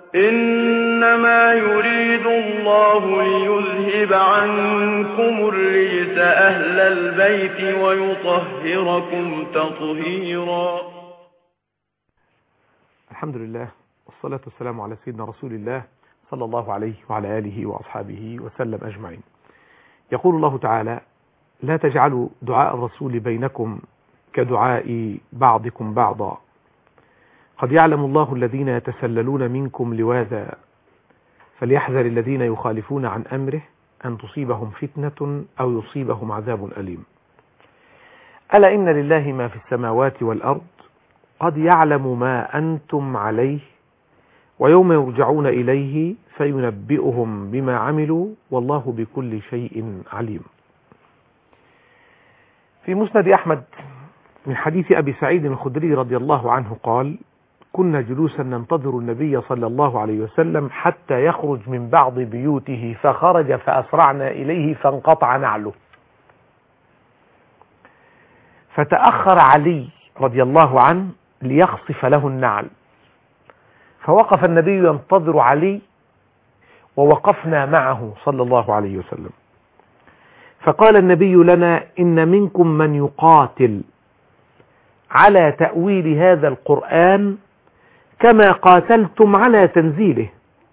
إنما يريد الله ليذهب عنكم الرجس أهل البيت ويطهركم تطهيرا الحمد لله والصلاة والسلام على سيدنا رسول الله صلى الله عليه وعلى آله وأصحابه وسلم أجمعين يقول الله تعالى لا تجعلوا دعاء الرسول بينكم كدعاء بعضكم بعضا قد يعلم الله الذين يتسللون منكم لواذا فليحذر الذين يخالفون عن أمره أن تصيبهم فتنة أو يصيبهم عذاب أليم ألا إن لله ما في السماوات والأرض قد يعلم ما أنتم عليه ويوم يرجعون إليه فينبئهم بما عملوا والله بكل شيء عليم في مسند أحمد من حديث أبي سعيد الخدري رضي الله عنه قال كنا جلوسا ننتظر النبي صلى الله عليه وسلم حتى يخرج من بعض بيوته فخرج فأسرعنا إليه فانقطع نعله فتأخر علي رضي الله عنه ليخصف له النعل فوقف النبي ينتظر علي ووقفنا معه صلى الله عليه وسلم فقال النبي لنا إن منكم من يقاتل على تأويل هذا القرآن كما قاتلتم على تنزيله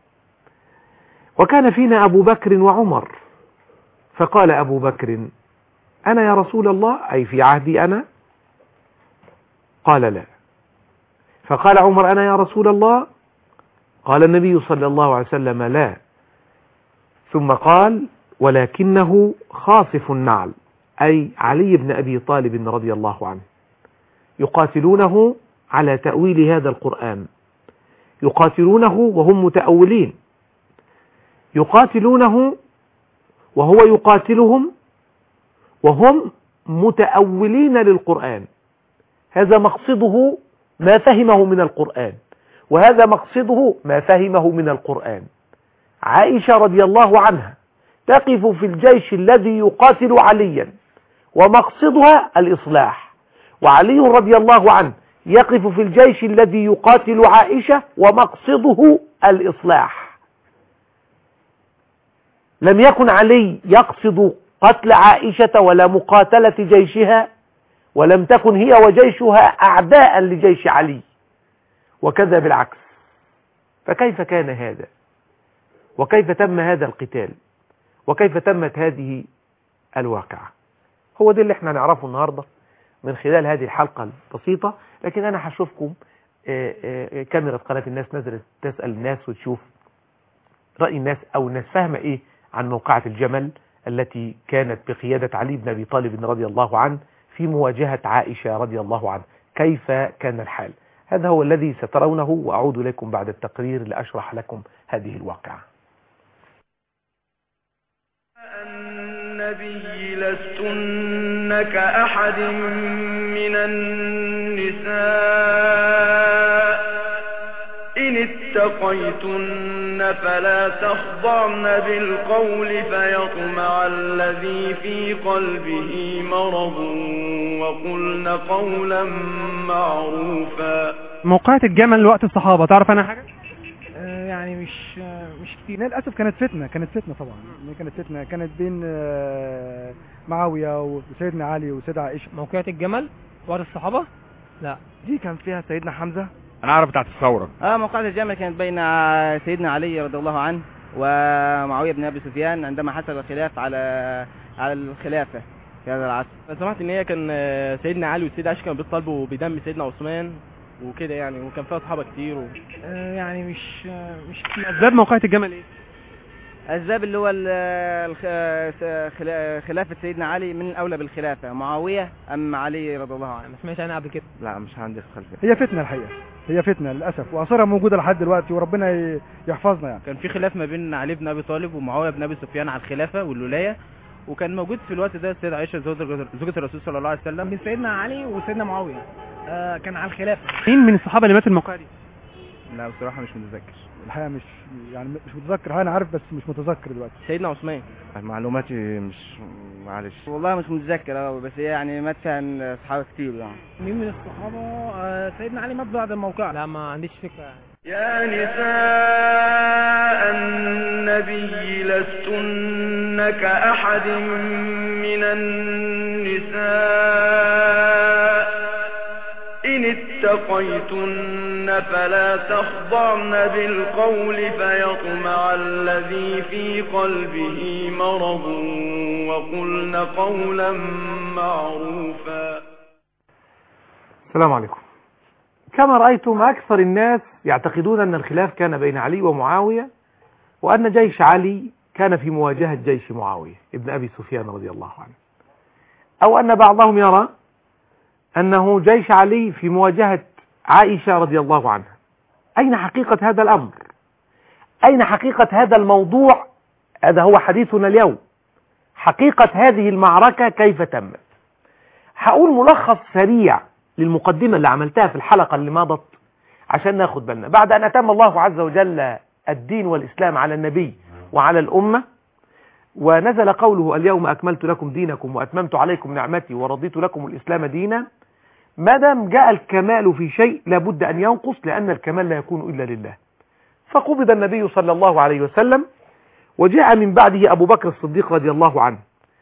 وكان فينا أبو بكر وعمر فقال أبو بكر أنا يا رسول الله أي في عهدي أنا قال لا فقال عمر أنا يا رسول الله قال النبي صلى الله عليه وسلم لا ثم قال ولكنه خاصف النعل أي علي بن أبي طالب رضي الله عنه يقاتلونه على تأويل هذا القرآن يقاتلونه وهم متأولين يقاتلونه وهو يقاتلهم وهم متأولين للقرآن هذا مقصده ما فهمه من القرآن وهذا مقصده ما فهمه من القرآن عائشة رضي الله عنها تقف في الجيش الذي يقاتل عليا ومقصدها الإصلاح وعلي رضي الله عنه يقف في الجيش الذي يقاتل عائشة ومقصده الإصلاح لم يكن علي يقصد قتل عائشة ولا مقاتلة جيشها ولم تكن هي وجيشها أعداء لجيش علي وكذا بالعكس فكيف كان هذا وكيف تم هذا القتال وكيف تمت هذه الواقعة هو ده اللي احنا نعرفه النهاردة من خلال هذه الحلقة البسيطة لكن انا هشوفكم كاميرا قناة الناس نزلت تسأل الناس وتشوف رأي الناس او الناس فاهمة ايه عن موقعة الجمل التي كانت بقيادة علي بن ابي طالب رضي الله عنه في مواجهة عائشة رضي الله عنه كيف كان الحال هذا هو الذي سترونه وأعود لكم بعد التقرير لأشرح لكم هذه الواقعة النبي لستن كأحد من النساء إن اتقيتن فلا تخضعن بالقول فيطمع الذي في قلبه مرض وقلن قولا معروفا موقعة الجمل وقت الصحابة تعرف أنا حاجة؟ آه، يعني مش آه، مش كتير للاسف كانت فتنه كانت فتنه طبعا كانت فتنه كانت بين آه، معاويه وسيدنا علي وسيدة عائشه موقعة الجمل وقت الصحابة لا دي كان فيها سيدنا حمزه انا اعرف بتاعت الثوره اه موقعة الجمل كانت بين ع- سيدنا علي رضي الله عنه ومعاوية بن أبي سفيان عندما حصل الخلاف على على الخلافة في هذا العصر انا سمعت ان هي كان آه، سيدنا علي والسيدة عائشة كانوا بيطالبوا بدم سيدنا عثمان وكده يعني وكان فيها صحابة كتير و... آه، يعني مش آه، مش كتير أسباب موقعة الجمل إيه؟ الأسباب اللي هو ال- الخ- س- خلا- خلافة سيدنا علي من الأولى بالخلافة معاوية أم علي رضي الله عنه ما سمعتش عنها قبل كده لا مش عندي خلفيه هي فتنه الحقيقه هي فتنه للاسف واثارها موجوده لحد دلوقتي وربنا ي- يحفظنا يعني كان في خلاف ما بين علي بن ابي طالب ومعاويه بن ابي سفيان على الخلافه والولايه وكان موجود في الوقت ده السيده عائشه زوجة زوجة الرسول صلى الله عليه وسلم من سيدنا علي وسيدنا معاويه آه كان على الخلافه مين من الصحابة اللي مات في الموقعة دي؟ لا بصراحه مش متذكر الحقيقه مش يعني مش متذكر انا عارف بس مش متذكر دلوقتي سيدنا عثمان معلوماتي مش معلش والله مش متذكر أوي بس هي يعني مات فيها أصحاب كتير يعني مين من الصحابه سيدنا علي مات بعد الموقعه لا ما عنديش فكره يا نساء لستن كأحد من النساء إن اتقيتن فلا تخضعن بالقول فيطمع الذي في قلبه مرض وقلن قولا معروفا السلام عليكم كما رأيتم أكثر الناس يعتقدون أن الخلاف كان بين علي ومعاوية وأن جيش علي كان في مواجهة جيش معاوية ابن أبي سفيان رضي الله عنه أو أن بعضهم يرى أنه جيش علي في مواجهة عائشة رضي الله عنها أين حقيقة هذا الأمر أين حقيقة هذا الموضوع هذا هو حديثنا اليوم حقيقة هذه المعركة كيف تمت هقول ملخص سريع للمقدمة اللي عملتها في الحلقة اللي مضت عشان ناخد بالنا بعد أن أتم الله عز وجل الدين والإسلام على النبي وعلى الأمة ونزل قوله اليوم أكملت لكم دينكم وأتممت عليكم نعمتي ورضيت لكم الإسلام دينا ما دام جاء الكمال في شيء لابد أن ينقص لأن الكمال لا يكون إلا لله فقبض النبي صلى الله عليه وسلم وجاء من بعده أبو بكر الصديق رضي الله عنه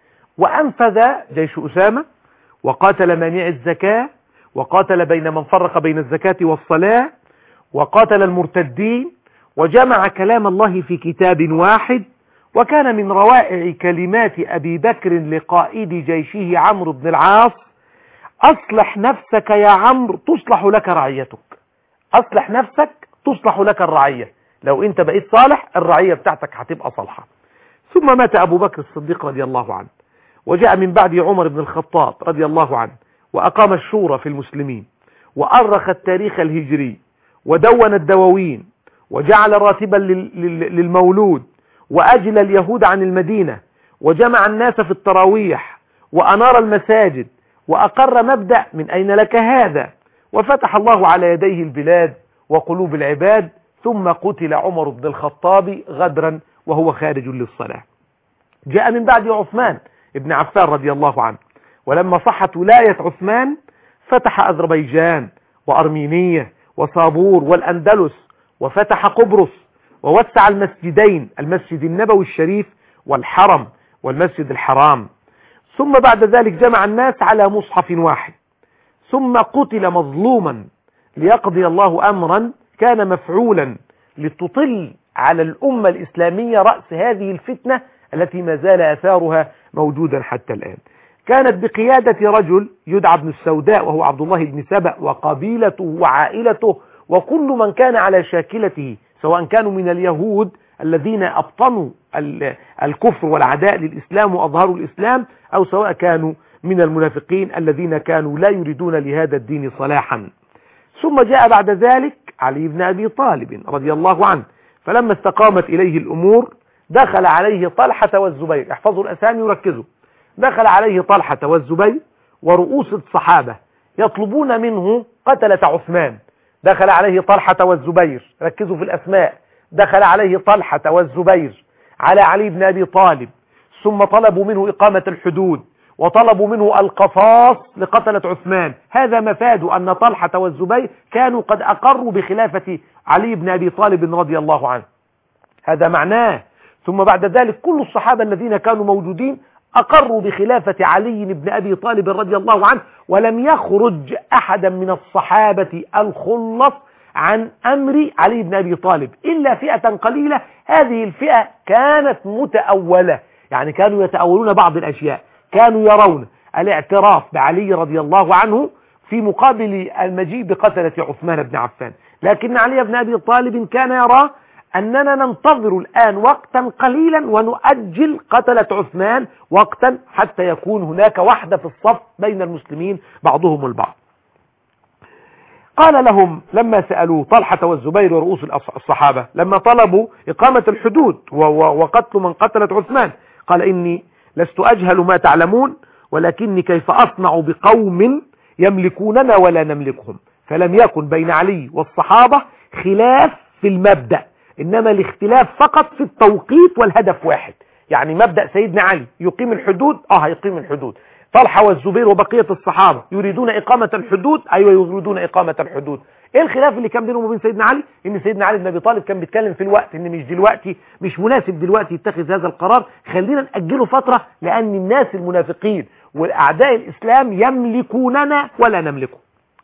وأنفذ جيش أسامة وقاتل مانع الزكاة وقاتل بين من فرق بين الزكاة والصلاة وقاتل المرتدين وجمع كلام الله في كتاب واحد وكان من روائع كلمات أبي بكر لقائد جيشه عمرو بن العاص أصلح نفسك يا عمرو تصلح لك رعيتك أصلح نفسك تصلح لك الرعية لو أنت بقيت صالح الرعية بتاعتك هتبقى صالحة ثم مات أبو بكر الصديق رضي الله عنه وجاء من بعده عمر بن الخطاب رضي الله عنه وأقام الشورى في المسلمين وأرخ التاريخ الهجري ودون الدواوين وجعل راتبا للمولود وأجل اليهود عن المدينة وجمع الناس في التراويح وأنار المساجد وأقر مبدأ من أين لك هذا وفتح الله على يديه البلاد وقلوب العباد ثم قتل عمر بن الخطاب غدرا وهو خارج للصلاة جاء من بعد عثمان ابن عفان رضي الله عنه ولما صحت ولاية عثمان فتح أذربيجان وأرمينية وصابور والأندلس وفتح قبرص ووسع المسجدين المسجد النبوي الشريف والحرم والمسجد الحرام ثم بعد ذلك جمع الناس على مصحف واحد ثم قتل مظلوما ليقضي الله أمرا كان مفعولا لتطل على الأمة الإسلامية رأس هذه الفتنة التي ما زال أثارها موجودا حتى الآن كانت بقيادة رجل يدعى ابن السوداء وهو عبد الله بن سبأ وقبيلته وعائلته وكل من كان على شاكلته سواء كانوا من اليهود الذين أبطنوا الكفر والعداء للإسلام وأظهروا الإسلام أو سواء كانوا من المنافقين الذين كانوا لا يريدون لهذا الدين صلاحا ثم جاء بعد ذلك علي بن أبي طالب رضي الله عنه فلما استقامت إليه الأمور دخل عليه طلحة والزبير احفظوا الأسامي وركزوا دخل عليه طلحة والزبير ورؤوس الصحابة يطلبون منه قتلة عثمان دخل عليه طلحة والزبير ركزوا في الأسماء دخل عليه طلحة والزبير على علي بن أبي طالب ثم طلبوا منه إقامة الحدود وطلبوا منه القصاص لقتلة عثمان هذا مفاد أن طلحة والزبير كانوا قد أقروا بخلافة علي بن أبي طالب رضي الله عنه هذا معناه ثم بعد ذلك كل الصحابة الذين كانوا موجودين أقروا بخلافة علي بن أبي طالب رضي الله عنه ولم يخرج أحدا من الصحابة الخلص عن أمر علي بن أبي طالب إلا فئة قليلة هذه الفئة كانت متأولة يعني كانوا يتأولون بعض الأشياء كانوا يرون الاعتراف بعلي رضي الله عنه في مقابل المجيء بقتلة عثمان بن عفان لكن علي بن أبي طالب كان يرى أننا ننتظر الآن وقتا قليلا ونؤجل قتلة عثمان وقتا حتى يكون هناك وحدة في الصف بين المسلمين بعضهم البعض قال لهم لما سألوا طلحة والزبير ورؤوس الصحابة لما طلبوا إقامة الحدود وقتل من قتلت عثمان قال إني لست أجهل ما تعلمون ولكني كيف أصنع بقوم يملكوننا ولا نملكهم فلم يكن بين علي والصحابة خلاف في المبدأ إنما الاختلاف فقط في التوقيت والهدف واحد يعني مبدأ سيدنا علي يقيم الحدود اه هيقيم الحدود طلحة والزبير وبقية الصحابة يريدون إقامة الحدود أيوة يريدون إقامة الحدود ايه الخلاف اللي كان بينهم وبين سيدنا علي ان سيدنا علي بن ابي طالب كان بيتكلم في الوقت ان مش دلوقتي مش مناسب دلوقتي يتخذ هذا القرار خلينا نأجله فترة لان الناس المنافقين والاعداء الاسلام يملكوننا ولا نملكه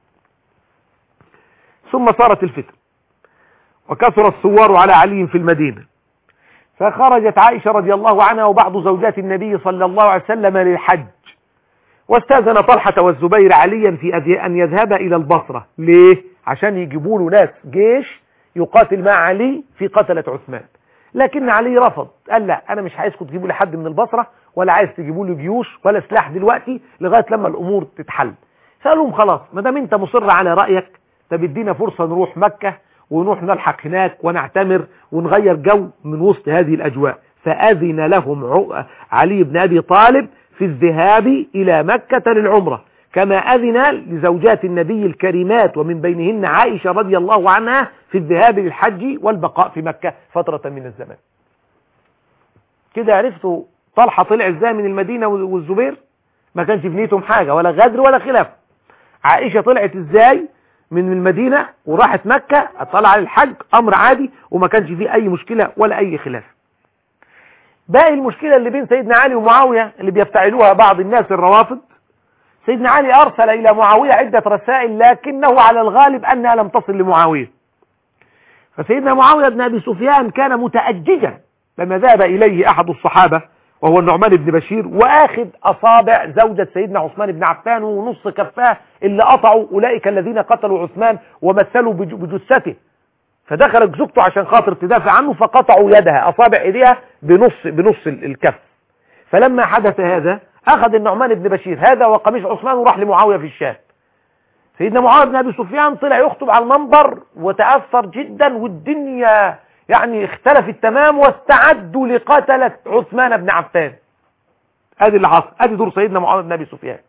ثم صارت الفتن وكثر الثوار على علي في المدينة فخرجت عائشة رضي الله عنها وبعض زوجات النبي صلى الله عليه وسلم للحج واستاذن طلحة والزبير عليا في أذ- أن يذهب إلى البصرة ليه؟ عشان يجيبوا له ناس جيش يقاتل مع علي في قتلة عثمان لكن علي رفض قال لا أنا مش عايزكم تجيبوا لي حد من البصرة ولا عايز تجيبوا لي جيوش ولا سلاح دلوقتي لغاية لما الأمور تتحل فقال لهم خلاص ما دام أنت مصر على رأيك طب ادينا فرصة نروح مكة ونروح نلحق هناك ونعتمر ونغير جو من وسط هذه الأجواء فأذن لهم عو- علي بن أبي طالب في الذهاب إلى مكة للعمرة كما أذن لزوجات النبي الكريمات ومن بينهن عائشة رضي الله عنها في الذهاب للحج والبقاء في مكة فترة من الزمان كده عرفتوا طلحة طلع ازاي من المدينة والزبير ما كانش في نيتهم حاجة ولا غدر ولا خلاف عائشة طلعت ازاي من المدينة وراحت مكة طلع الحج امر عادي وما كانش فيه اي مشكلة ولا اي خلاف باقي المشكلة اللي بين سيدنا علي ومعاوية اللي بيفتعلوها بعض الناس الروافض سيدنا علي أرسل إلى معاوية عدة رسائل لكنه على الغالب أنها لم تصل لمعاوية فسيدنا معاوية بن أبي سفيان كان متأججا لما ذهب إليه أحد الصحابة وهو النعمان بن بشير وآخذ أصابع زوجة سيدنا عثمان بن عفان ونص كفاه اللي قطعوا أولئك الذين قتلوا عثمان ومثلوا بج- بجثته فدخلت زوجته عشان خاطر تدافع عنه فقطعوا يدها أصابع إيديها بنص بنص ال- الكف فلما حدث هذا أخذ النعمان بن بشير هذا وقميص عثمان وراح لمعاوية في الشام سيدنا معاوية بن أبي سفيان طلع يخطب على المنبر وتأثر جدا والدنيا يعني اختلفت تمام واستعدوا لقتلة عثمان بن عفان ادي اللي حصل ادي دور سيدنا معاوية بن أبي سفيان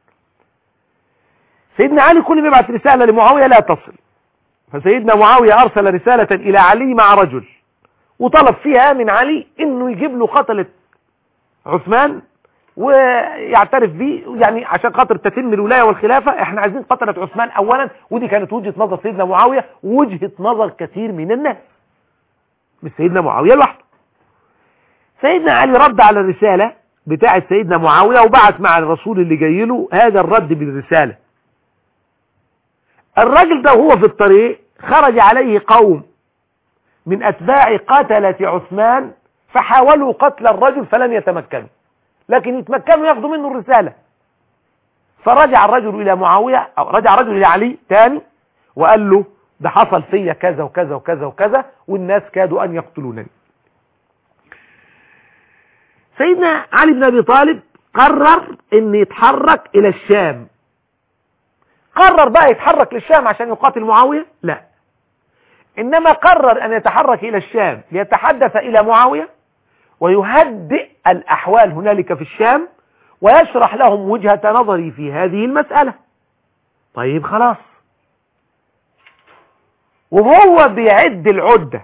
سيدنا علي كل ما يبعث رسالة لمعاوية لا تصل فسيدنا معاوية أرسل رسالة إلى علي مع رجل وطلب فيها من علي إنه يجيب له قتلة عثمان ويعترف بيه يعني عشان خاطر تتم الولاية والخلافة احنا عايزين قتلة عثمان اولا ودي كانت وجهة نظر سيدنا معاوية ووجهة نظر كثير من الناس مش سيدنا معاوية لوحده سيدنا علي رد على الرسالة بتاعة سيدنا معاوية وبعث مع الرسول اللي جاي له هذا الرد بالرسالة الراجل ده وهو في الطريق خرج عليه قوم من أتباع قتلة عثمان فحاولوا قتل الرجل فلم يتمكنوا لكن يتمكنوا ياخدوا منه الرسالة فرجع الرجل إلى معاوية أو رجع الرجل إلى علي تاني وقال له ده حصل فيا كذا وكذا وكذا وكذا والناس كادوا أن يقتلونني سيدنا علي بن أبي طالب قرر أن يتحرك إلى الشام قرر بقى يتحرك للشام عشان يقاتل معاوية لا إنما قرر أن يتحرك إلى الشام ليتحدث إلى معاوية ويهدئ الأحوال هنالك في الشام ويشرح لهم وجهة نظري في هذه المسألة طيب خلاص وهو بيعد العدة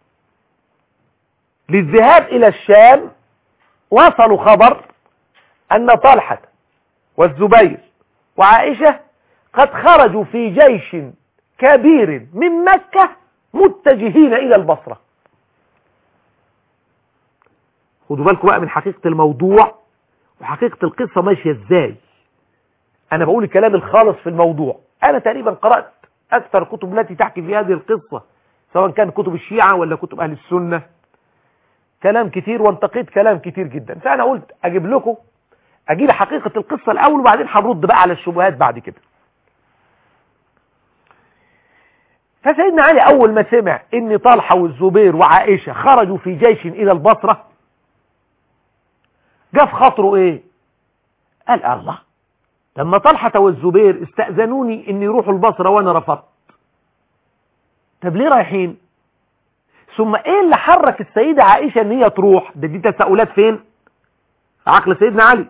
للذهاب إلى الشام وصلوا خبر أن طلحة والزبير وعائشة قد خرجوا في جيش كبير من مكة متجهين إلى البصرة خدوا بالكم بقى من حقيقة الموضوع وحقيقة القصة ماشية ازاي انا بقول الكلام الخالص في الموضوع انا تقريبا قرأت اكثر الكتب التي تحكي في هذه القصة سواء كان كتب الشيعة ولا كتب اهل السنة كلام كتير وانتقيت كلام كتير جدا فانا قلت اجيب لكم اجيب حقيقة القصة الاول وبعدين هنرد بقى على الشبهات بعد كده فسيدنا علي اول ما سمع ان طلحة والزبير وعائشة خرجوا في جيش الى البصرة جاء في خاطره ايه قال الله لما طلحة والزبير استأذنوني ان يروحوا البصرة وانا رفضت طب ليه رايحين ثم ايه اللي حرك السيدة عائشة ان هي تروح ده دي تساؤلات فين في عقل سيدنا علي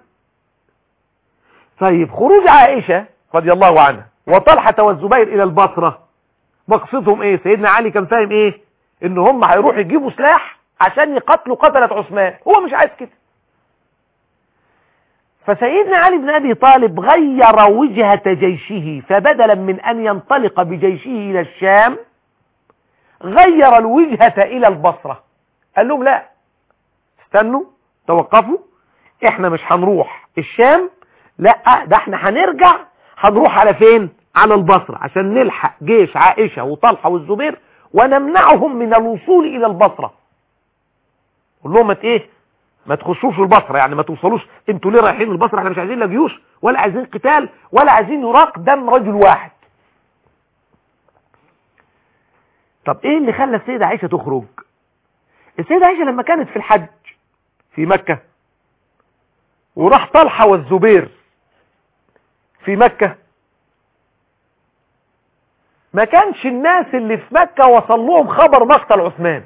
طيب خروج عائشة رضي الله عنها وطلحة والزبير الى البصرة مقصدهم ايه سيدنا علي كان فاهم ايه ان هم هيروحوا يجيبوا سلاح عشان يقتلوا قتلة عثمان هو مش عايز كده فسيدنا علي بن أبي طالب غير وجهة جيشه فبدلا من أن ينطلق بجيشه إلى الشام غير الوجهة إلى البصرة قال لهم لا استنوا توقفوا احنا مش هنروح الشام لا ده احنا هنرجع هنروح على فين على البصرة عشان نلحق جيش عائشة وطلحة والزبير ونمنعهم من الوصول الى البصرة قول لهم ما ايه ما تخشوش البصرة يعني ما توصلوش انتوا ليه رايحين البصرة احنا مش عايزين لا جيوش ولا عايزين قتال ولا عايزين يراق دم رجل واحد طب ايه اللي خلى السيدة عائشة تخرج السيدة عائشة لما كانت في الحج في مكة وراح طلحة والزبير في مكة ما كانش الناس اللي في مكة وصل لهم خبر مقتل عثمان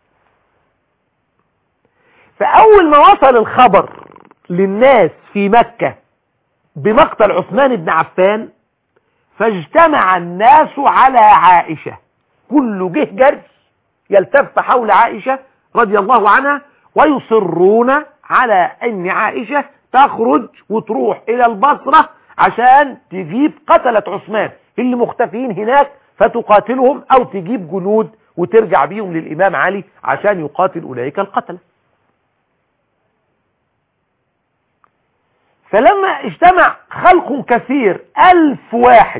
فأول ما وصل الخبر للناس في مكة بمقتل عثمان بن عفان فاجتمع الناس على عائشة كل جه جري يلتف حول عائشة رضي الله عنها ويصرون على ان عائشة تخرج وتروح الى البصرة عشان تجيب قتلة عثمان اللي مختفيين هناك فتقاتلهم او تجيب جنود وترجع بيهم للامام علي عشان يقاتل اولئك القتلة فلما اجتمع خلق كثير الف واحد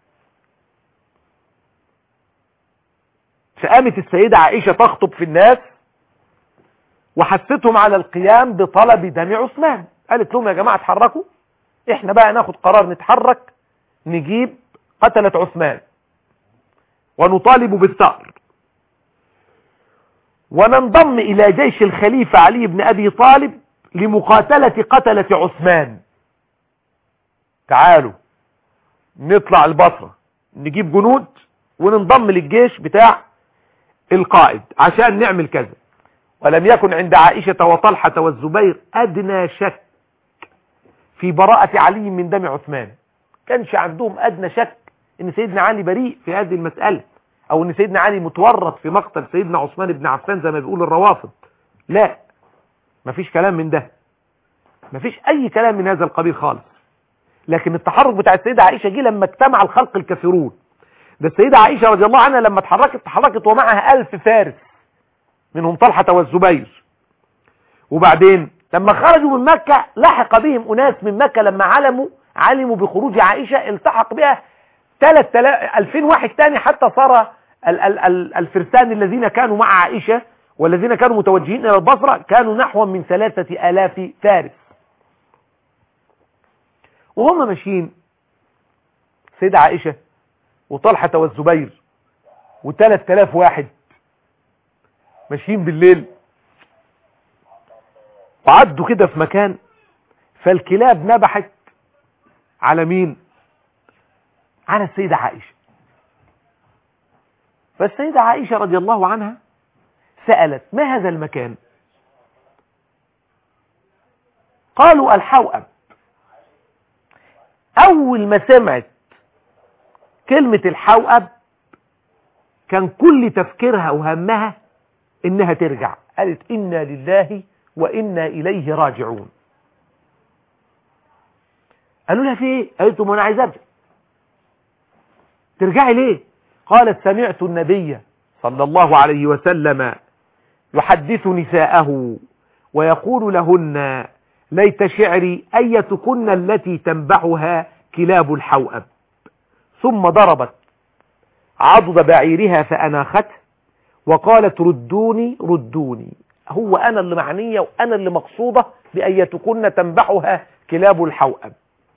فقامت السيدة عائشة تخطب في الناس وحثتهم على القيام بطلب دم عثمان قالت لهم يا جماعة اتحركوا احنا بقى ناخد قرار نتحرك نجيب قتلة عثمان ونطالب بالثأر وننضم الى جيش الخليفة علي بن ابي طالب لمقاتلة قتلة عثمان تعالوا نطلع البصرة نجيب جنود وننضم للجيش بتاع القائد عشان نعمل كذا ولم يكن عند عائشة وطلحة والزبير أدنى شك في براءة علي من دم عثمان كانش عندهم أدنى شك ان سيدنا علي بريء في هذه المسألة او ان سيدنا علي متورط في مقتل سيدنا عثمان بن عفان زي ما بيقول الروافض لا مفيش كلام من ده مفيش اي كلام من هذا القبيل خالص لكن التحرك بتاع السيدة عائشة جه لما اجتمع الخلق الكثيرون ده السيدة عائشة رضي الله عنها لما اتحركت تحركت ومعها ألف فارس منهم طلحة والزبير وبعدين لما خرجوا من مكة لحق بهم أناس من مكة لما علموا علموا بخروج عائشة التحق بها 3000 واحد تاني حتى صار ال ال ال الفرسان الذين كانوا مع عائشة والذين كانوا متوجهين إلى البصرة كانوا نحو من ثلاثة آلاف فارس وهم ماشيين سيدة عائشة وطلحة والزبير وثلاث آلاف واحد ماشيين بالليل وعدوا كده في مكان فالكلاب نبحت على مين على السيدة عائشة فالسيدة عائشة رضي الله عنها سألت ما هذا المكان قالوا الحوأب أول ما سمعت كلمة الحوأب كان كل تفكيرها وهمها إنها ترجع قالت إنا لله وإنا إليه راجعون قالوا لها في ايه قالت لهم انا عايز ارجع ترجعي ليه قالت سمعت النبي صلى الله عليه وسلم يحدث نساءه ويقول لهن ليت شعري أيتكن التي تنبعها كلاب الحوأب ثم ضربت عضد بعيرها فأناخته وقالت ردوني ردوني هو أنا اللي معنية وأنا اللي مقصودة بأيتكن تنبعها كلاب الحوأب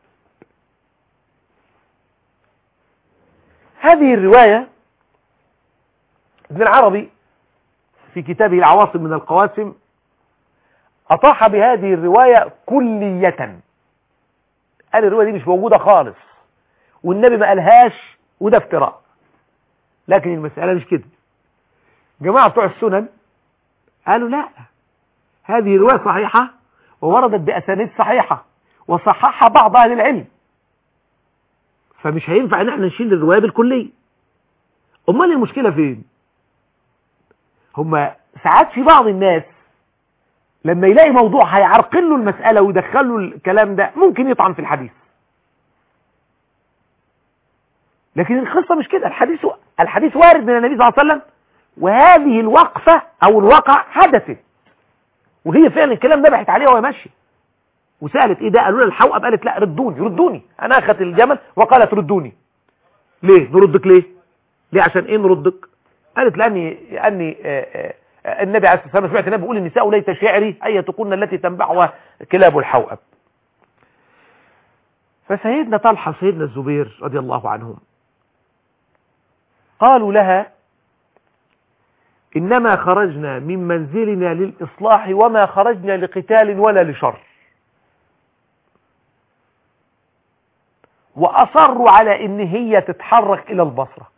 هذه الرواية ابن العربي في كتابه العواصم من القواسم أطاح بهذه الرواية كلية قال الرواية دي مش موجودة خالص والنبي ما قالهاش وده افتراء لكن المسألة مش كده جماعة بتوع السنن قالوا لا هذه رواية صحيحة ووردت بأسانيد صحيحة وصححها بعض أهل العلم فمش هينفع ان احنا نشيل الرواية بالكلية امال المشكلة فين هما ساعات في بعض الناس لما يلاقي موضوع هيعرقل له المسألة ويدخل له الكلام ده ممكن يطعن في الحديث لكن القصة مش كده الحديث الحديث وارد من النبي صلى الله عليه وسلم وهذه الوقفة او الواقع حدثت وهي فعلا الكلام نبحت عليها وهي ماشيه وسألت ايه ده قالوا لها الحوأب قالت لا ردوني ردوني انا اخذت الجمل وقالت ردوني ليه نردك ليه ليه عشان ايه نردك قالت لاني لاني آه، آه، آه، النبي عليه الصلاه والسلام سمعت النبي بيقول النساء ليت شعري اي تكون التي تنبعها كلاب الحوأب فسيدنا طلحه سيدنا الزبير رضي الله عنهم قالوا لها إنما خرجنا من منزلنا للإصلاح وما خرجنا لقتال ولا لشر وأصروا على إن هي تتحرك إلى البصرة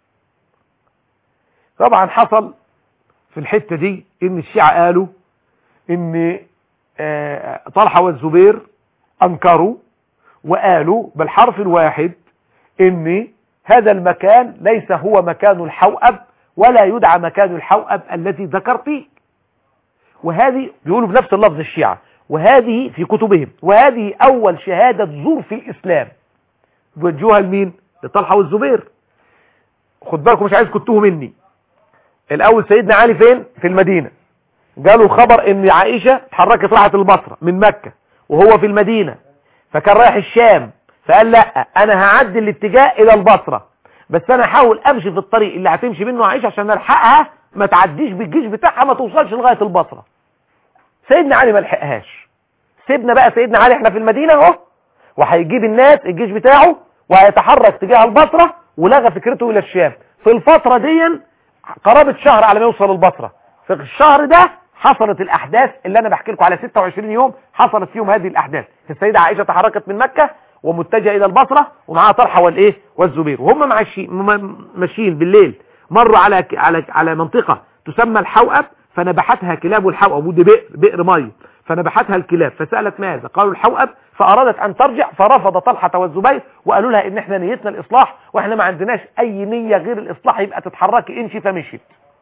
طبعا حصل في الحتة دي إن الشيعة قالوا إن آه، طلحة والزبير أنكروا وقالوا بالحرف الواحد إن هذا المكان ليس هو مكان الحوأب ولا يدعى مكان الحوأب الذي ذكرتيه وهذه بيقولوا بنفس اللفظ الشيعة وهذه في كتبهم وهذه أول شهادة زور في الإسلام بيوجهوها لمين؟ لطلحة والزبير خد بالكم مش عايز كنتوه مني الأول سيدنا علي فين؟ في المدينة جاله خبر ان عائشة اتحركت راحت البصرة من مكة وهو في المدينة فكان رايح الشام فقال لا انا هعدي الاتجاه الى البصرة بس انا هحاول امشي في الطريق اللي هتمشي منه عائشة عشان الحقها ما تعديش بالجيش بتاعها ما توصلش لغاية البصرة سيدنا علي ما لحقهاش سيبنا بقى سيدنا علي احنا في المدينة اهو وهيجيب الناس الجيش بتاعه وهيتحرك تجاه البصرة ولغى فكرته الى الشام في الفترة دي قرابة شهر على ما يوصل البصرة في الشهر ده حصلت الاحداث اللي انا بحكي لكم على 26 يوم حصلت فيهم هذه الاحداث السيدة عائشة تحركت من مكة ومتجهه الى البصرة ومعاها طلحة والايه والزبير وهم ماشيين م- ماشيين بالليل مروا على ك- على على منطقة تسمى الحوأب فنبحتها كلاب الحوأب ودي بئر بئر ميه فنبحتها الكلاب فسألت ماذا قالوا الحوأب فأرادت أن ترجع فرفض طلحة والزبير وقالوا لها إن إحنا نيتنا الإصلاح وإحنا ما عندناش أي نية غير الإصلاح يبقى تتحركي امشي فمشيت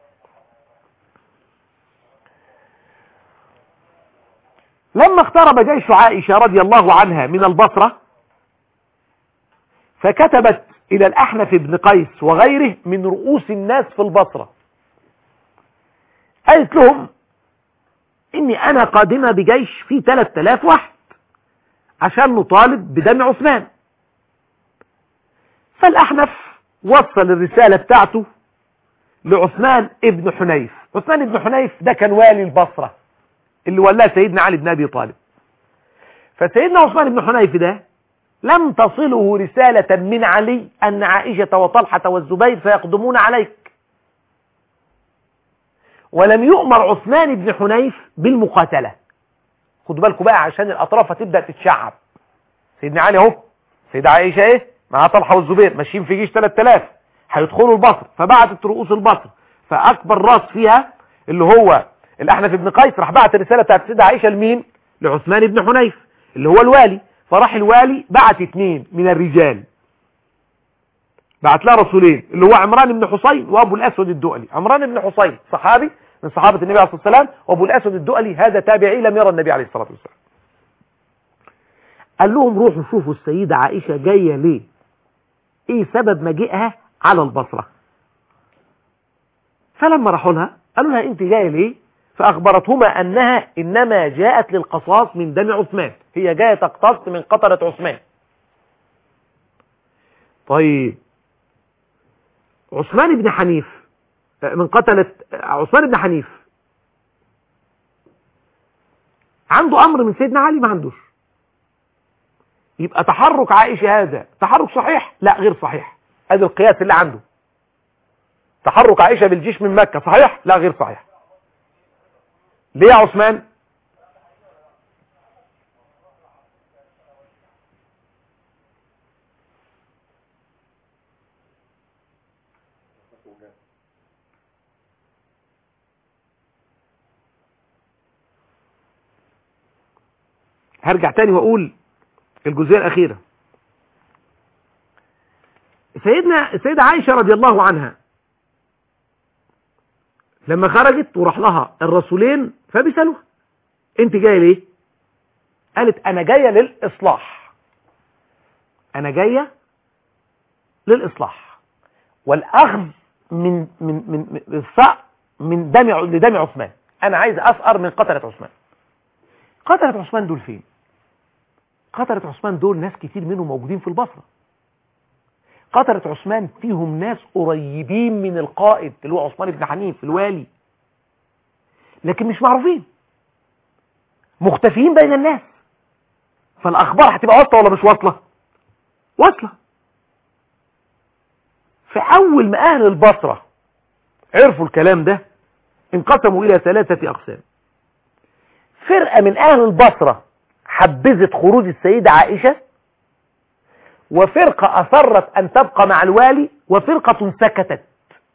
لما اقترب جيش عائشة رضي الله عنها من البصرة فكتبت إلى الأحنف بن قيس وغيره من رؤوس الناس في البصرة قالت لهم إني أنا قادمة بجيش فيه 3000 واحد عشان نطالب بدم عثمان فالأحنف وصل الرسالة بتاعته لعثمان ابن حنيف عثمان ابن حنيف ده كان والي البصرة اللي ولاه سيدنا علي بن أبي طالب فسيدنا عثمان بن حنيف ده لم تصله رسالة من علي أن عائشة وطلحة والزبير سيقدمون عليك ولم يؤمر عثمان بن حنيف بالمقاتلة خدوا بالكم بقى عشان الأطراف هتبدأ تتشعب سيدنا علي اهو سيدة عائشة ايه مع طلحة والزبير ماشيين في جيش 3000 هيدخلوا البصر فبعتت رؤوس البصر فأكبر راس فيها اللي هو الأحنف بن قيس راح بعت الرسالة بتاعت سيدة عائشة لمين لعثمان بن حنيف اللي هو الوالي فراح الوالي بعت اثنين من الرجال بعت لها رسولين اللي هو عمران بن حصين وابو الاسود الدؤلي عمران بن حصين صحابي من صحابة النبي عليه الصلاة والسلام وابو الاسود الدؤلي هذا تابعي لم يرى النبي عليه الصلاة والسلام قال لهم روحوا شوفوا السيدة عائشة جاية ليه ايه سبب مجيئها على البصرة فلما راحوا لها قالوا لها انت جاية ليه فأخبرتهما أنها إنما جاءت للقصاص من دم عثمان هي جاية تقتص من قطرة عثمان طيب عثمان بن حنيف من قتلة عثمان بن حنيف عنده أمر من سيدنا علي ما عندوش يبقى تحرك عائشة هذا تحرك صحيح لا غير صحيح هذا القياس اللي عنده تحرك عائشة بالجيش من مكة صحيح لا غير صحيح ليه يا عثمان هرجع تاني واقول الجزئيه الاخيره سيدنا السيده عائشه رضي الله عنها لما خرجت وراح لها الرسولين فبيسالوها انت جايه ليه قالت انا جايه للاصلاح انا جايه للاصلاح والاخذ من من من من الثأر من دم ع- لدم عثمان انا عايز اثأر من قتلة عثمان قتلة عثمان دول فين قتلة عثمان دول ناس كتير منهم موجودين في البصرة قتلة عثمان فيهم ناس قريبين من القائد اللي هو عثمان بن حنيف الوالي لكن مش معروفين مختفيين بين الناس فالاخبار هتبقى واصله ولا مش واصله واصله فاول ما اهل البصره عرفوا الكلام ده انقسموا الى ثلاثه اقسام فرقه من اهل البصره حبذت خروج السيده عائشه وفرقه اصرت ان تبقى مع الوالي وفرقه سكتت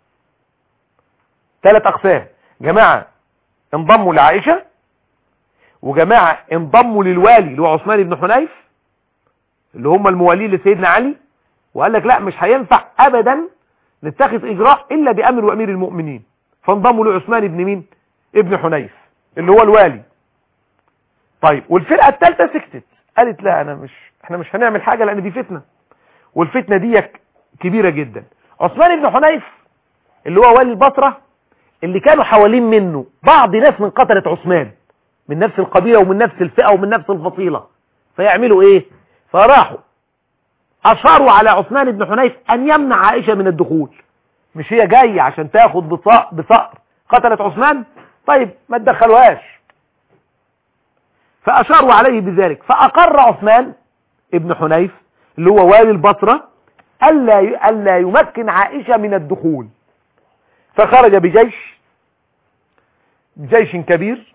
ثلاث اقسام جماعه انضموا لعائشه وجماعة انضموا للوالي اللي هو عثمان بن حنيف اللي هم الموالين لسيدنا علي وقال لك لا مش هينفع ابدا نتخذ اجراء الا بامر وامير المؤمنين فانضموا لعثمان بن مين ابن حنيف اللي هو الوالي طيب والفرقة الثالثة سكتت قالت لا انا مش احنا مش هنعمل حاجة لان دي فتنة والفتنة دي كبيرة جدا عثمان بن حنيف اللي هو والي البصرة اللي كانوا حوالين منه بعض ناس من قتلة عثمان من نفس القبيلة ومن نفس الفئة ومن نفس الفصيلة فيعملوا ايه فراحوا اشاروا على عثمان بن حنيف ان يمنع عائشة من الدخول مش هي جاية عشان تاخد بصقر, بصقر قتلت عثمان طيب ما تدخلوهاش فاشاروا عليه بذلك فاقر عثمان ابن حنيف اللي هو والي البصرة الا الا يمكن عائشة من الدخول فخرج بجيش جيش كبير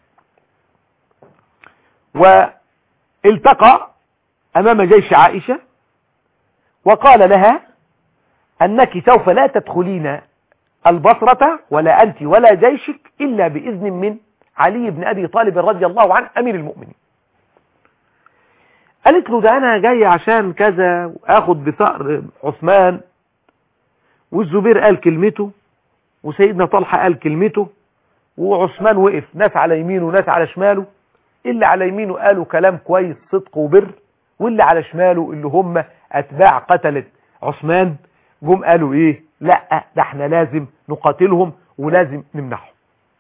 والتقى أمام جيش عائشة وقال لها أنك سوف لا تدخلين البصرة ولا أنت ولا جيشك إلا بإذن من علي بن أبي طالب رضي الله عنه أمير المؤمنين قالت له ده أنا جاي عشان كذا وآخد بثأر عثمان والزبير قال كلمته وسيدنا طلحة قال كلمته وعثمان وقف ناس على يمينه وناس على شماله اللي على يمينه قالوا كلام كويس صدق وبر واللي على شماله اللي هم اتباع قتلة عثمان جم قالوا ايه لا ده احنا لازم نقاتلهم ولازم نمنعهم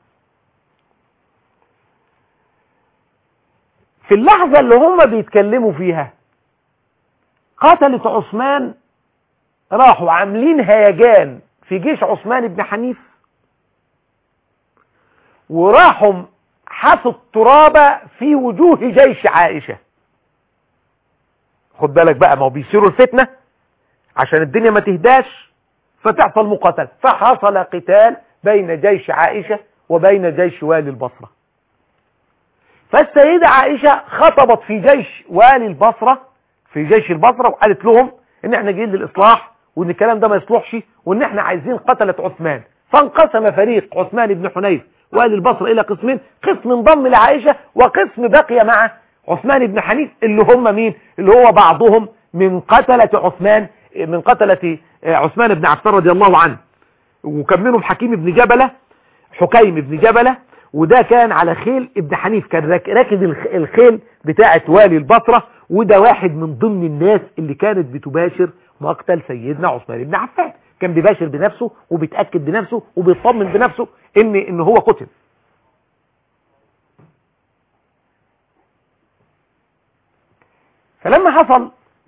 في اللحظة اللي هم بيتكلموا فيها قتلة عثمان راحوا عاملين هيجان في جيش عثمان بن حنيف وراحوا حثوا التراب في وجوه جيش عائشة خد بالك بقى ما هو بيصيروا الفتنة عشان الدنيا ما تهداش فتحصل مقاتل فحصل قتال بين جيش عائشة وبين جيش والي البصرة فالسيدة عائشة خطبت في جيش والي البصرة في جيش البصرة وقالت لهم ان احنا جايين للاصلاح وان الكلام ده ما يصلحش وان احنا عايزين قتلة عثمان فانقسم فريق عثمان بن حنيف والي البصرة الى قسمين قسم انضم لعائشة وقسم بقي مع عثمان بن حنيف اللي هم مين اللي هو بعضهم من قتلة عثمان من قتلة عثمان بن عفان رضي الله عنه وكان منهم حكيم بن جبلة حكيم بن جبلة وده كان على خيل ابن حنيف كان راكب الخيل بتاعة والي البصرة وده واحد من ضمن الناس اللي كانت بتباشر مقتل سيدنا عثمان بن عفان كان بيباشر بنفسه وبيتأكد بنفسه وبيطمن بنفسه ان ان هو قتل فلما حصل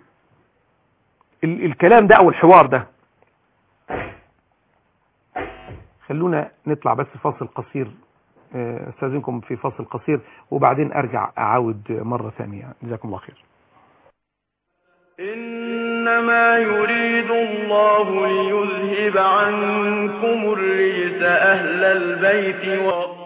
ال الكلام ده او الحوار ده خلونا نطلع بس فاصل قصير استاذنكم في فاصل قصير وبعدين ارجع اعاود مرة ثانية جزاكم الله خير إنما يريد الله ليذهب عنكم الرجس أهل البيت و...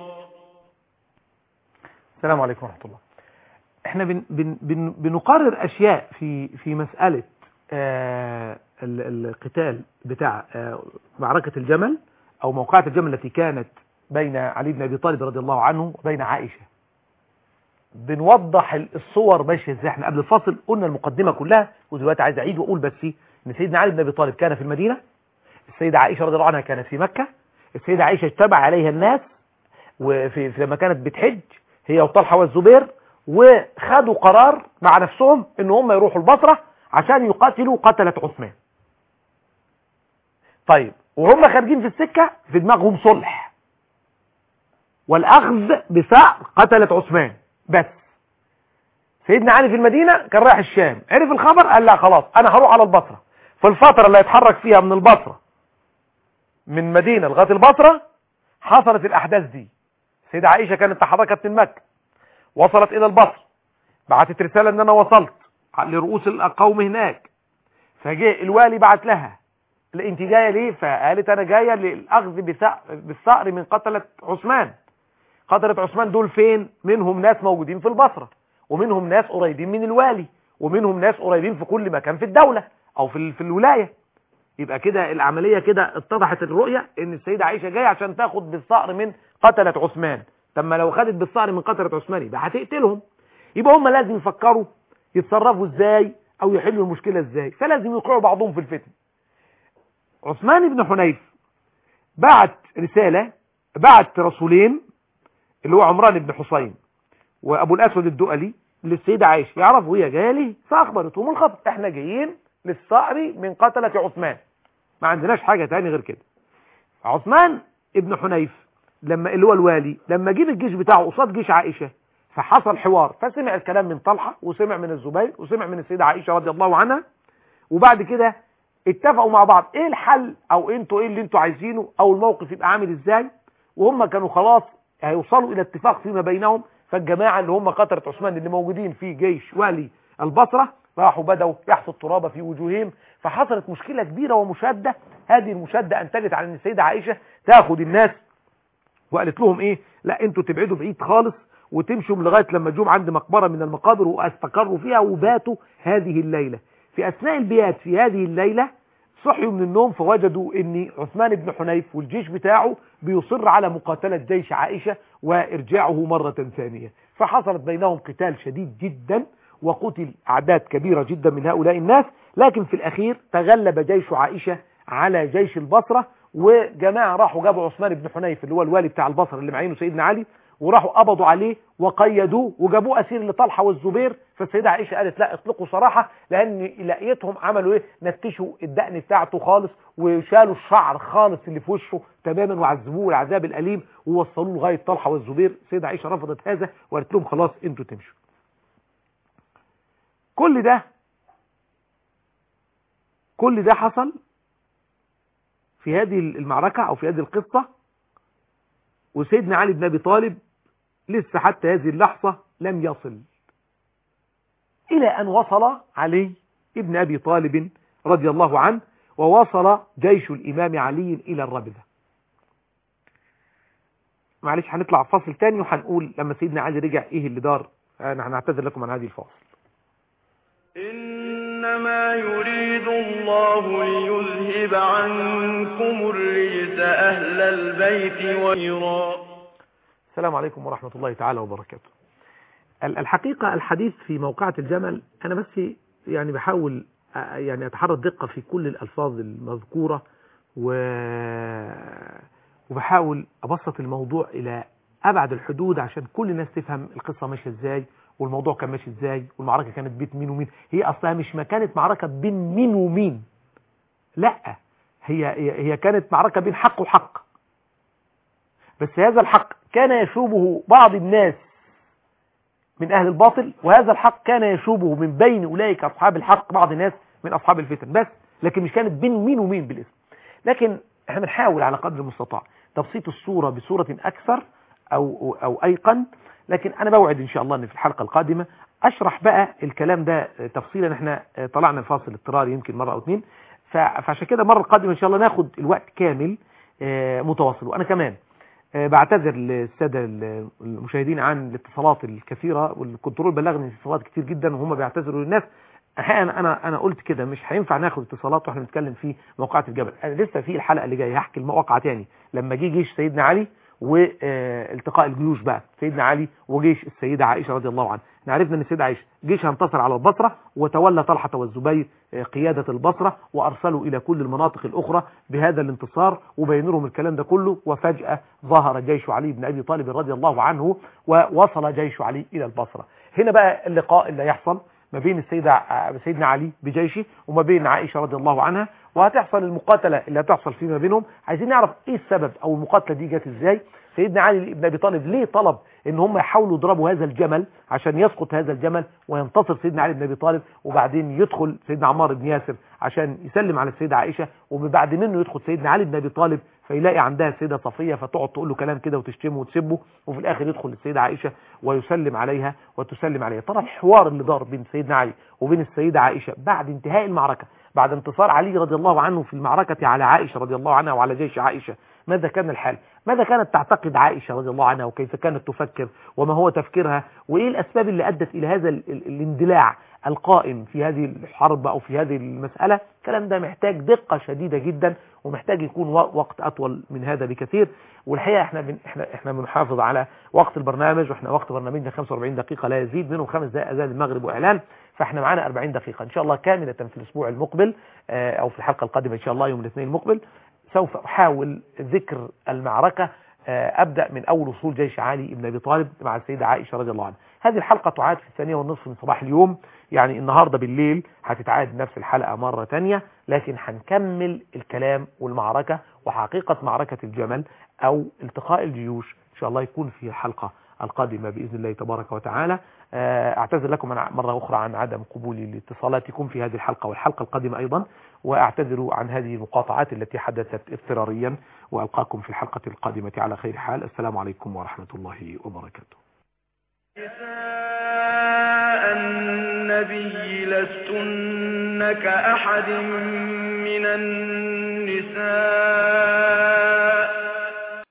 السلام عليكم ورحمة الله احنا بن بن بن بنقرر اشياء في في مسألة آه القتال بتاع آه معركة الجمل او موقعة الجمل التي كانت بين علي بن ابي طالب رضي الله عنه وبين عائشة بنوضح الصور ماشيه ازاي احنا قبل الفاصل قلنا المقدمة كلها ودلوقتي عايز اعيد واقول بس ان سيدنا علي بن ابي طالب كان في المدينة السيدة عائشة رضي الله عنها كانت في مكة السيدة عائشة اجتمع عليها الناس وفي في لما كانت بتحج هي وطلحة والزبير وخدوا قرار مع نفسهم ان هم يروحوا البصرة عشان يقاتلوا قتلة عثمان طيب وهم خارجين في السكة في دماغهم صلح والاخذ بثأر قتلة عثمان بس سيدنا علي في المدينة كان رايح الشام عرف الخبر قال لا خلاص انا هروح على البصرة في الفترة اللي هيتحرك فيها من البصرة من مدينة لغاية البصرة حصلت الاحداث دي سيدة عائشة كانت تحركت من مكة وصلت الى البصر بعتت رسالة ان انا وصلت لرؤوس القوم هناك فجاء الوالي بعت لها لا انت جايه ليه فقالت انا جايه للاخذ بثأ- بالثأر من قتله عثمان قتله عثمان دول فين منهم ناس موجودين في البصره ومنهم ناس قريبين من الوالي ومنهم ناس قريبين في كل مكان في الدوله او في ال- في الولايه يبقى كده العمليه كده اتضحت الرؤيه ان السيده عائشه جايه عشان تاخد بالثأر من قتله عثمان طب ما لو خدت بالثأر من قتله عثمان يبقى هتقتلهم يبقى هم لازم يفكروا يتصرفوا ازاي او يحلوا المشكله ازاي فلازم يوقعوا بعضهم في الفتن عثمان بن حنيف بعت رسالة بعت رسولين اللي هو عمران بن حسين وابو الاسود الدؤلي للسيدة عائشة يعرفوا هي جايه ليه فاخبرتهم الخبر احنا جايين للثأر من قتلة عثمان ما عندناش حاجة تاني غير كده عثمان ابن حنيف لما اللي هو الوالي لما جيب الجيش بتاعه قصاد جيش عائشة فحصل حوار فسمع الكلام من طلحة وسمع من الزبير وسمع من السيدة عائشة رضي الله عنها وبعد كده اتفقوا مع بعض ايه الحل او انتوا ايه اللي انتوا عايزينه او الموقف يبقى عامل ازاي وهم كانوا خلاص هيوصلوا الى اتفاق فيما بينهم فالجماعة اللي هم قتلة عثمان اللي موجودين في جيش والي البصرة راحوا بدأوا يحصوا التراب في وجوههم فحصلت مشكلة كبيرة ومشادة هذه المشادة انتجت على ان السيدة عائشة تاخد الناس وقالت لهم ايه لا انتوا تبعدوا بعيد خالص وتمشوا لغاية لما جم عند مقبرة من المقابر واستقروا فيها وباتوا هذه الليلة في اثناء البيات في هذه الليلة صحيوا من النوم فوجدوا ان عثمان بن حنيف والجيش بتاعه بيصر على مقاتلة جيش عائشة وارجاعه مرة ثانية فحصلت بينهم قتال شديد جدا وقتل اعداد كبيرة جدا من هؤلاء الناس لكن في الاخير تغلب جيش عائشة على جيش البصرة وجماعة راحوا جابوا عثمان بن حنيف اللي هو الوالي بتاع البصرة اللي معينه سيدنا علي وراحوا قبضوا عليه وقيدوه وجابوه اسير لطلحه والزبير فالسيده عائشه قالت لا اطلقوا صراحه لان لقيتهم عملوا ايه نتشوا الدقن بتاعته خالص وشالوا الشعر خالص اللي في وشه تماما وعذبوه العذاب الاليم ووصلوه لغايه طلحه والزبير السيده عائشه رفضت هذا وقالت لهم خلاص انتوا تمشوا كل ده كل ده حصل في هذه المعركه او في هذه القصه وسيدنا علي بن ابي طالب لسه حتى هذه اللحظة لم يصل إلى أن وصل علي ابن أبي طالب رضي الله عنه ووصل جيش الإمام علي إلى الربذة معلش هنطلع فاصل تاني وهنقول لما سيدنا علي رجع إيه اللي دار أنا هنعتذر لكم عن هذه الفاصل إنما يريد الله ليذهب عنكم الرجس أهل البيت ويرى السلام عليكم ورحمة الله تعالى وبركاته ال- الحقيقة الحديث في موقعة الجمل أنا بس يعني بحاول أ- يعني أتحرى الدقة في كل الألفاظ المذكورة و... وبحاول أبسط الموضوع إلى أبعد الحدود عشان كل الناس تفهم القصة ماشية إزاي والموضوع كان ماشي إزاي والمعركة كانت بين مين ومين هي أصلها مش ما كانت معركة بين مين ومين لا هي هي هي كانت معركة بين حق وحق بس هذا الحق كان يشوبه بعض الناس من أهل الباطل وهذا الحق كان يشوبه من بين أولئك أصحاب الحق بعض الناس من أصحاب الفتن بس لكن مش كانت بين مين ومين بالاسم لكن احنا بنحاول على قدر المستطاع تبسيط الصورة بصورة أكثر أو, أو أيقن لكن أنا بوعد إن شاء الله أن في الحلقة القادمة أشرح بقى الكلام ده تفصيلا احنا طلعنا الفاصل اضطراري يمكن مرة أو اتنين فعشان كده مرة القادمة إن شاء الله ناخد الوقت كامل متواصل وأنا كمان بعتذر للسادة المشاهدين عن الاتصالات الكثيرة والكنترول بلغني اتصالات كتير جدا وهم بيعتذروا للناس احيانا انا انا قلت كده مش هينفع ناخد اتصالات واحنا بنتكلم في موقعة الجبل انا لسه في الحلقة اللي جايه هحكي المواقع تاني لما جه جيش سيدنا علي والتقاء الجيوش بقى سيدنا علي وجيش السيدة عائشة رضي الله عنها احنا عرفنا ان السيدة عائشة جيشها انتصر على البصرة وتولى طلحة والزبير آه، قيادة البصرة وارسلوا الى كل المناطق الاخرى بهذا الانتصار وبينوا لهم الكلام ده كله وفجأة ظهر جيش علي بن ابي طالب رضي الله عنه ووصل جيش علي الى البصرة هنا بقى اللقاء اللي هيحصل ما بين السيدة ع- سيدنا علي بجيشه وما بين عائشة رضي الله عنها وهتحصل المقاتلة اللي هتحصل فيما بينهم عايزين نعرف ايه السبب او المقاتلة دي جت ازاي سيدنا علي بن ابي طالب ليه طلب ان هم يحاولوا يضربوا هذا الجمل عشان يسقط هذا الجمل وينتصر سيدنا علي بن ابي طالب وبعدين يدخل سيدنا عمار بن ياسر عشان يسلم على السيدة عائشة وبعد منه يدخل سيدنا علي بن ابي طالب فيلاقي عندها السيدة صفية فتقعد تقول له كلام كده وتشتمه وتسبه وفي الاخر يدخل السيدة عائشة ويسلم عليها وتسلم عليها ترى الحوار اللي دار بين سيدنا علي وبين السيدة عائشة بعد انتهاء المعركة بعد انتصار علي رضي الله عنه في المعركة على عائشة رضي الله عنها وعلى جيش عائشة ماذا كان الحال ماذا كانت تعتقد عائشة رضي الله عنها وكيف كانت تفكر وما هو تفكيرها وإيه الأسباب اللي أدت إلى هذا ال- ال- الاندلاع القائم في هذه الحرب أو في هذه المسألة الكلام ده محتاج دقة شديدة جدا ومحتاج يكون و- وقت أطول من هذا بكثير والحقيقة احنا بن احنا احنا بنحافظ على وقت البرنامج واحنا وقت برنامجنا 45 دقيقة لا يزيد منهم خمس دقائق أذان المغرب وإعلان فاحنا معانا 40 دقيقة إن شاء الله كاملة في الأسبوع المقبل آه، أو في الحلقة القادمة إن شاء الله يوم الاثنين المقبل سوف أحاول ذكر المعركة آه، أبدأ من أول وصول جيش علي بن أبي طالب مع السيدة عائشة رضي الله عنها هذه الحلقة تعاد في الثانية والنصف من صباح اليوم يعني النهاردة بالليل هتتعاد نفس الحلقة مرة تانية لكن هنكمل الكلام والمعركة وحقيقة معركة الجمل أو التقاء الجيوش إن شاء الله يكون في الحلقة القادمة بإذن الله تبارك وتعالى آه، أعتذر لكم عن- مرة أخرى عن عدم قبولي لاتصالاتكم في هذه الحلقة والحلقة القادمة أيضا وأعتذر عن هذه المقاطعات التي حدثت اضطراريا وألقاكم في الحلقة القادمة على خير حال السلام عليكم ورحمة الله وبركاته نساء النبي لستن كأحد من النساء